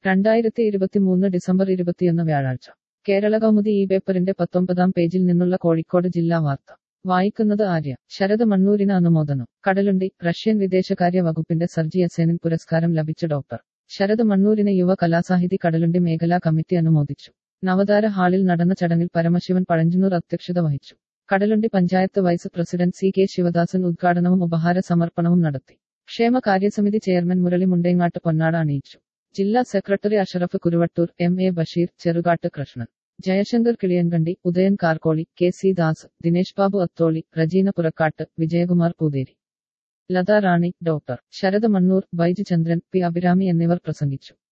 രണ്ടായിരത്തി ഇരുപത്തിമൂന്ന് ഡിസംബർ ഇരുപത്തിയൊന്ന് വ്യാഴാഴ്ച കേരള കൗമുദി ഈ പേപ്പറിന്റെ പത്തൊമ്പതാം പേജിൽ നിന്നുള്ള കോഴിക്കോട് ജില്ലാ വാർത്ത വായിക്കുന്നത് ആര്യ ശരത് മണ്ണൂരിന് അനുമോദനം കടലുണ്ടി റഷ്യൻ വിദേശകാര്യ വകുപ്പിന്റെ സർജി അസേനിൻ പുരസ്കാരം ലഭിച്ച ഡോക്ടർ ശരത് മണ്ണൂരിനെ യുവ കലാസാഹിതി കടലുണ്ടി മേഖലാ കമ്മിറ്റി അനുമോദിച്ചു നവതാര ഹാളിൽ നടന്ന ചടങ്ങിൽ പരമശിവൻ പഴഞ്ചിനൂർ അധ്യക്ഷത വഹിച്ചു Kadalundi panchayat vice president C K Sivadasan ഉദ്ഘാടനവും ഉപഹാര സമർപ്പണവും നടത്തി ക്ഷേമ കാര്യസമിതി ചെയർമാൻ മുരളി മുണ്ടേങ്ങാട്ട് പൊന്നാട അണിയിച്ചു ജില്ലാ secretary Ashraf Kuruvattoor M A Basheer Cherukat Krishnan Jayasankar Kiliyankandi Udayan Karkoli K C Das Dinesh Babu Atholi Rajeena Purakkatt Vijayakumar Pootheri Latha Rani doctor Sarath Mannur Baiju Chandran P Abhirami എന്നിവർ പ്രസംഗിച്ചു